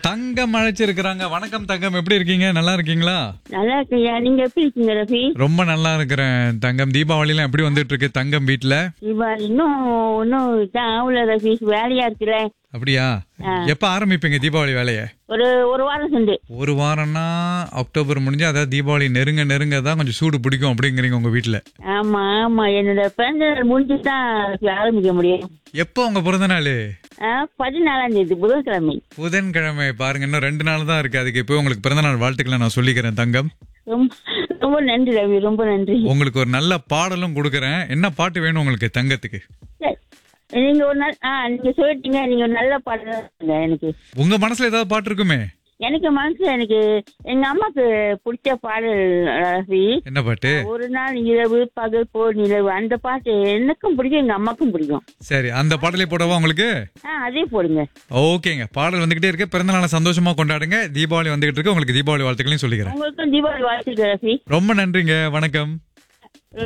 தங்கம் அழைச்சிருக்கிறாங்க வணக்கம் தங்கம் எப்படி இருக்கீங்க நல்லா இருக்கீங்களா நல்லா இருக்கையா நீங்க எப்படி இருக்கீங்க ரஃபி ரொம்ப நல்லா இருக்கிறேன் தங்கம் தீபாவளிலாம் எப்படி வந்துட்டு இருக்கு தங்கம் வீட்ல இவா இன்னும் ஒன்னும் இதான் ஆகல ரஃபி வேலையா இருக்குல்ல அப்படியா எப்ப ஆரம்பிப்பீங்க தீபாவளி வேலைய ஒரு ஒரு வாரம் சென்று ஒரு வாரம்னா அக்டோபர் முடிஞ்சு அதாவது தீபாவளி நெருங்க நெருங்க தான் கொஞ்சம் சூடு பிடிக்கும் அப்படிங்கிறீங்க உங்க வீட்ல ஆமா ஆமா என்னோட பிறந்த நாள் முடிஞ்சு தான் ஆரம்பிக்க முடியும் எப்போ உங்க பிறந்த நாள் ஆ, பதினாலாம் தேதி புதன்கிழமை புதன்கிழமை பாருங்க இன்னும் ரெண்டு நாள் தான் இருக்கு அதுக்கு இப்போ உங்களுக்கு பிறந்த நாள் வாழ்த்துக்களை நான் சொல்லிக்கிறேன் தங்கம் ரொம்ப ரொம்ப நன்றி ரவி ரொம்ப நன்றி உங்களுக்கு ஒரு நல்ல பாடலும் கொடுக்கறேன் என்ன பாட்டு வேணும் உங்களுக்கு தங்கத்துக்கு சரி. நீங்க ஒரு நாள் ஆ நீங்க சொல்லிட்டீங்க நீங்க ஒரு நல்ல பாடல் எனக்கு உங்க மனசுல ஏதாவது பாட்டு இருக்குமே எனக்கு மனசுல எனக்கு எங்க அம்மாக்கு பிடிச்ச பாடல் ரவி என்ன பாட்டு ஒரு நாள் இரவு பகல் போர் நிலவு அந்த பாட்டு எனக்கும் பிடிக்கும் எங்க அம்மாக்கும் பிடிக்கும் சரி அந்த பாடலை போடவா உங்களுக்கு ஆ அதே போடுங்க ஓகேங்க பாடல் வந்துகிட்டே இருக்கு பிறந்த நாளை சந்தோஷமா கொண்டாடுங்க தீபாவளி வந்துகிட்டு இருக்கு உங்களுக்கு தீபாவளி வாழ்த்துக்களையும் சொல்லிக்கிறேன் உங்களுக்கும் தீபாவளி வாழ்த்துக்கள் ரஃபி ரொம்ப நன்றிங்க வணக்கம்